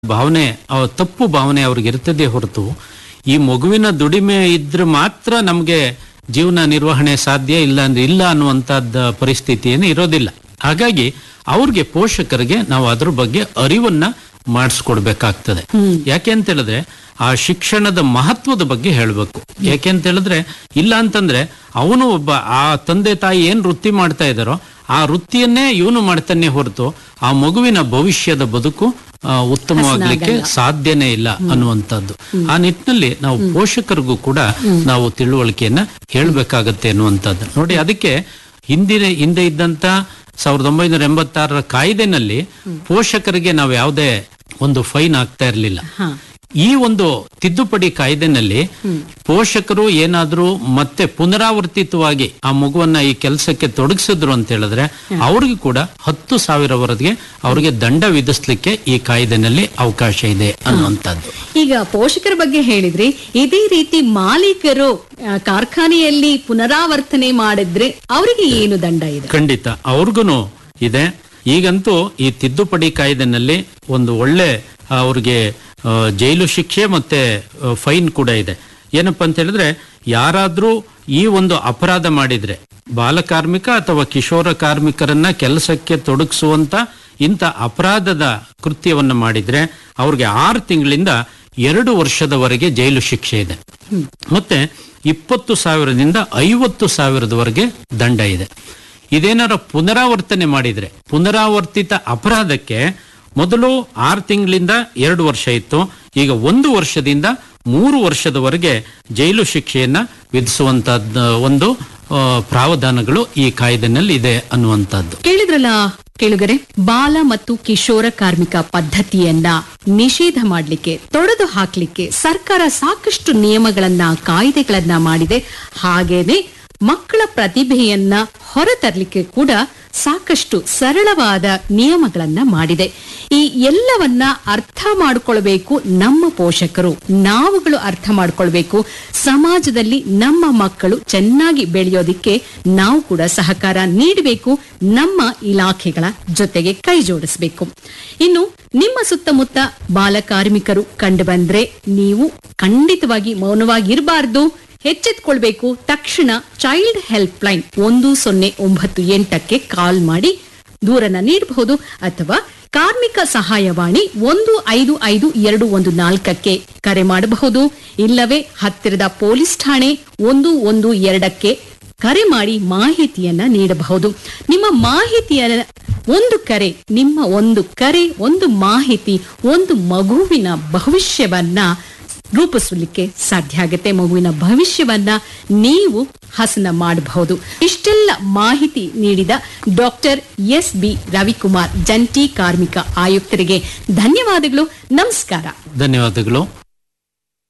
ಭಾವನೆ ಅವ ತಪ್ಪು ಭಾವನೆ ಅವ್ರಿಗೆ ಇರ್ತದೆ ಹೊರತು ಈ ಮಗುವಿನ ದುಡಿಮೆ ಇದ್ರೆ ಮಾತ್ರ ನಮಗೆ ಜೀವನ ನಿರ್ವಹಣೆ ಸಾಧ್ಯ ಇಲ್ಲ ಅಂದ್ರೆ ಇಲ್ಲ ಅನ್ನುವಂತಹದ್ದ ಪರಿಸ್ಥಿತಿ ಏನು ಇರೋದಿಲ್ಲ ಹಾಗಾಗಿ ಅವ್ರಿಗೆ ಪೋಷಕರಿಗೆ ನಾವು ಅದ್ರ ಬಗ್ಗೆ ಅರಿವನ್ನ ಮಾಡಿಸ್ಕೊಡ್ಬೇಕಾಗ್ತದೆ ಯಾಕೆ ಅಂತ ಹೇಳಿದ್ರೆ ಆ ಶಿಕ್ಷಣದ ಮಹತ್ವದ ಬಗ್ಗೆ ಹೇಳಬೇಕು ಯಾಕೆ ಅಂತ ಹೇಳಿದ್ರೆ ಇಲ್ಲ ಅಂತಂದ್ರೆ ಅವನು ಒಬ್ಬ ಆ ತಂದೆ ತಾಯಿ ಏನ್ ವೃತ್ತಿ ಮಾಡ್ತಾ ಇದ್ದಾರೋ ಆ ವೃತ್ತಿಯನ್ನೇ ಇವನು ಮಾಡ್ತಾನೆ ಹೊರತು ಆ ಮಗುವಿನ ಭವಿಷ್ಯದ ಬದುಕು ಆ, ಉತ್ತಮವಾಗ್ಲಿಕ್ಕೆ ಸಾಧ್ಯನೇ ಇಲ್ಲ ಅನ್ನುವಂಥದ್ದು ಆ ನಿಟ್ಟಿನಲ್ಲಿ ನಾವು ಪೋಷಕರಿಗೂ ಕೂಡ ನಾವು ತಿಳುವಳಿಕೆಯನ್ನ ಹೇಳ್ಬೇಕಾಗತ್ತೆ ಅನ್ನುವಂಥದ್ದು ನೋಡಿ ಅದಕ್ಕೆ ಹಿಂದಿನ ಹಿಂದೆ ಇದ್ದಂತ ಸಾವಿರದ ಒಂಬೈನೂರ ಎಂಬತ್ತಾರರ ಕಾಯ್ದೆನಲ್ಲಿ ಪೋಷಕರಿಗೆ ನಾವು ಯಾವುದೇ ಒಂದು ಫೈನ್ ಆಗ್ತಾ ಇರಲಿಲ್ಲ ಈ ಒಂದು ತಿದ್ದುಪಡಿ ಕಾಯ್ದೆನಲ್ಲಿ ಪೋಷಕರು ಏನಾದ್ರೂ ಮತ್ತೆ ಪುನರಾವರ್ತಿತವಾಗಿ ಆ ಮಗುವನ್ನ ಈ ಕೆಲಸಕ್ಕೆ ತೊಡಗಿಸಿದ್ರು ಅಂತ ಹೇಳಿದ್ರೆ ಅವ್ರಿಗೆ ಕೂಡ ಹತ್ತು ಸಾವಿರವರೆಗೆ ಅವ್ರಿಗೆ ದಂಡ ವಿಧಿಸ್ಲಿಕ್ಕೆ ಈ ಕಾಯ್ದೆನಲ್ಲಿ ಅವಕಾಶ ಇದೆ ಅನ್ನುವಂಥದ್ದು ಈಗ ಪೋಷಕರ ಬಗ್ಗೆ ಹೇಳಿದ್ರಿ ಇದೇ ರೀತಿ ಮಾಲೀಕರು ಆ, ಕಾರ್ಖಾನೆಯಲ್ಲಿ ಪುನರಾವರ್ತನೆ ಮಾಡಿದ್ರೆ ಅವರಿಗೆ ಏನು ದಂಡ ಇದೆ ಖಂಡಿತ ಅವ್ರಿಗೂ ಇದೆ ಈಗಂತೂ ಈ ತಿದ್ದುಪಡಿ ಕಾಯ್ದೆನಲ್ಲಿ ಒಂದು ಒಳ್ಳೆ ಅವ್ರಿಗೆ ಆ, ಜೈಲು ಶಿಕ್ಷೆ ಮತ್ತೆ ಫೈನ್ ಕೂಡ ಇದೆ ಏನಪ್ಪಾ ಅಂತ ಹೇಳಿದ್ರೆ ಯಾರಾದ್ರೂ ಈ ಒಂದು ಅಪರಾಧ ಮಾಡಿದ್ರೆ ಬಾಲಕಾರ್ಮಿಕ ಅಥವಾ ಕಿಶೋರ ಕಾರ್ಮಿಕರನ್ನ ಕೆಲಸಕ್ಕೆ ತೊಡಗಿಸುವಂತ ಇಂಥ ಅಪರಾಧದ ಕೃತ್ಯವನ್ನ ಮಾಡಿದ್ರೆ ಅವ್ರಿಗೆ ಆರು ತಿಂಗಳಿಂದ ಎರಡು ವರ್ಷದವರೆಗೆ ಜೈಲು ಶಿಕ್ಷೆ ಇದೆ ಮತ್ತೆ ಇಪ್ಪತ್ತು ಸಾವಿರದಿಂದ ಐವತ್ತು ಸಾವಿರದವರೆಗೆ ದಂಡ ಇದೆ ಇದೇನಾರ ಪುನರಾವರ್ತನೆ ಮಾಡಿದ್ರೆ ಪುನರಾವರ್ತಿತ ಅಪರಾಧಕ್ಕೆ ಮೊದಲು ಆರು ತಿಂಗಳಿಂದ ಎರಡು ವರ್ಷ ಇತ್ತು ಈಗ ಒಂದು ವರ್ಷದಿಂದ ಮೂರು ವರ್ಷದವರೆಗೆ ಜೈಲು ಶಿಕ್ಷೆಯನ್ನ ವಿಧಿಸುವಂತಹದ್ದು ಒಂದು ಆ, ಪ್ರಾವಧಾನಗಳು ಈ ಕಾಯ್ದೆನಲ್ಲಿ ಇದೆ ಅನ್ನುವಂಥದ್ದು ಕೇಳಿದ್ರಲ್ಲ ಕೇಳುಗರೆ ಬಾಲ ಮತ್ತು ಕಿಶೋರ ಕಾರ್ಮಿಕ ಪದ್ಧತಿಯನ್ನ ನಿಷೇಧ ಮಾಡಲಿಕ್ಕೆ ತೊಡೆದು ಹಾಕ್ಲಿಕ್ಕೆ ಸರ್ಕಾರ ಸಾಕಷ್ಟು ನಿಯಮಗಳನ್ನ ಕಾಯ್ದೆಗಳನ್ನ ಮಾಡಿದೆ ಹಾಗೇನೆ ಮಕ್ಕಳ ಪ್ರತಿಭೆಯನ್ನ ಹೊರತರಲಿಕ್ಕೆ ಕೂಡ ಸಾಕಷ್ಟು ಸರಳವಾದ ನಿಯಮಗಳನ್ನ ಮಾಡಿದೆ ಈ ಎಲ್ಲವನ್ನ ಅರ್ಥ ಮಾಡಿಕೊಳ್ಬೇಕು ನಮ್ಮ ಪೋಷಕರು ನಾವುಗಳು ಅರ್ಥ ಮಾಡಿಕೊಳ್ಬೇಕು ಸಮಾಜದಲ್ಲಿ ನಮ್ಮ ಮಕ್ಕಳು ಚೆನ್ನಾಗಿ ಬೆಳೆಯೋದಿಕ್ಕೆ ನಾವು ಕೂಡ ಸಹಕಾರ ನೀಡಬೇಕು ನಮ್ಮ ಇಲಾಖೆಗಳ ಜೊತೆಗೆ ಕೈ ಜೋಡಿಸಬೇಕು ಇನ್ನು ನಿಮ್ಮ ಸುತ್ತಮುತ್ತ ಬಾಲ ಕಾರ್ಮಿಕರು ಕಂಡು ಬಂದ್ರೆ ನೀವು ಖಂಡಿತವಾಗಿ ಮೌನವಾಗಿರಬಾರ್ದು ಎಚ್ಚೆತ್ಕೊಳ್ಬೇಕು ತಕ್ಷಣ ಚೈಲ್ಡ್ ಹೆಲ್ಪ್ ಲೈನ್ ಒಂದು ಸೊನ್ನೆ ಒಂಬತ್ತು ಎಂಟಕ್ಕೆ ಕಾಲ್ ಮಾಡಿ ದೂರನ್ನ ನೀಡಬಹುದು ಅಥವಾ ಕಾರ್ಮಿಕ ಸಹಾಯವಾಣಿ ಒಂದು ಐದು ಐದು ಎರಡು ಒಂದು ನಾಲ್ಕಕ್ಕೆ ಕರೆ ಮಾಡಬಹುದು ಇಲ್ಲವೇ ಹತ್ತಿರದ ಪೊಲೀಸ್ ಠಾಣೆ ಒಂದು ಒಂದು ಎರಡಕ್ಕೆ ಕರೆ ಮಾಡಿ ಮಾಹಿತಿಯನ್ನ ನೀಡಬಹುದು ನಿಮ್ಮ ಮಾಹಿತಿಯ ಒಂದು ಕರೆ ನಿಮ್ಮ ಒಂದು ಕರೆ ಒಂದು ಮಾಹಿತಿ ಒಂದು ಮಗುವಿನ ಭವಿಷ್ಯವನ್ನ ರೂಪಿಸಲಿಕ್ಕೆ ಸಾಧ್ಯ ಆಗುತ್ತೆ ಮಗುವಿನ ಭವಿಷ್ಯವನ್ನ ನೀವು ಹಸನ ಮಾಡಬಹುದು ಇಷ್ಟೆಲ್ಲ ಮಾಹಿತಿ ನೀಡಿದ ಡಾಕ್ಟರ್ ಎಸ್ ಬಿ ರವಿಕುಮಾರ್ ಜಂಟಿ ಕಾರ್ಮಿಕ ಆಯುಕ್ತರಿಗೆ ಧನ್ಯವಾದಗಳು ನಮಸ್ಕಾರ ಧನ್ಯವಾದಗಳು